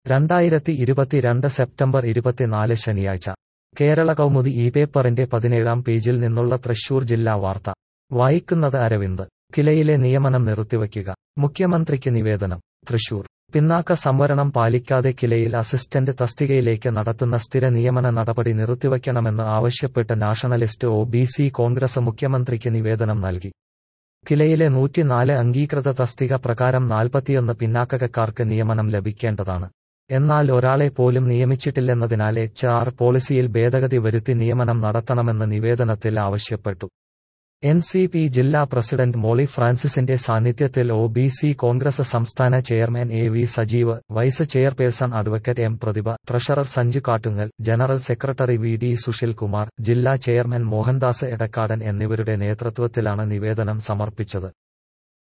രണ്ടായിരത്തി ഇരുപത്തിരണ്ട് സെപ്റ്റംബർ ഇരുപത്തിനാല് ശനിയാഴ്ച കേരള കൗമുദി ഈ പേപ്പറിന്റെ പതിനേഴാം പേജിൽ നിന്നുള്ള തൃശൂർ ജില്ലാ വാർത്ത വായിക്കുന്നത് അരവിന്ദ് കിലയിലെ നിയമനം നിർത്തിവയ്ക്കുക മുഖ്യമന്ത്രിക്ക് നിവേദനം തൃശൂർ പിന്നാക്ക സംവരണം പാലിക്കാതെ കിലയിൽ അസിസ്റ്റന്റ് തസ്തികയിലേക്ക് നടത്തുന്ന സ്ഥിര നിയമന നടപടി നിർത്തിവയ്ക്കണമെന്ന് ആവശ്യപ്പെട്ട് nationalist O B C Congress മുഖ്യമന്ത്രിക്ക് നിവേദനം നൽകി കിലയിലെ നൂറ്റിനാല് അംഗീകൃത തസ്തിക പ്രകാരം നാൽപ്പത്തിയൊന്ന് പിന്നാക്കക്കാർക്ക് നിയമനം ലഭിക്കേണ്ടതാണ് എന്നാൽ ഒരാളെ പോലും നിയമിച്ചിട്ടില്ലെന്നതിനാൽ എച്ച് ആർ പോളിസിയിൽ ഭേദഗതി വരുത്തി നിയമനം നടത്തണമെന്ന് നിവേദനത്തിൽ ആവശ്യപ്പെട്ടു എൻ സി പി ജില്ലാ പ്രസിഡന്റ് മോളി ഫ്രാൻസിസിന്റെ സാന്നിധ്യത്തിൽ ഒ ബി സി കോൺഗ്രസ് സംസ്ഥാന chairman A V Sajeev vice chairperson advocate M Prathibha treasurer Sanju Kattungal general secretary V D Sushil Kumar ജില്ലാ ചെയർമാൻ മോഹൻദാസ് എടക്കാടൻ എന്നിവരുടെ നേതൃത്വത്തിലാണ് നിവേദനം സമർപ്പിച്ചത്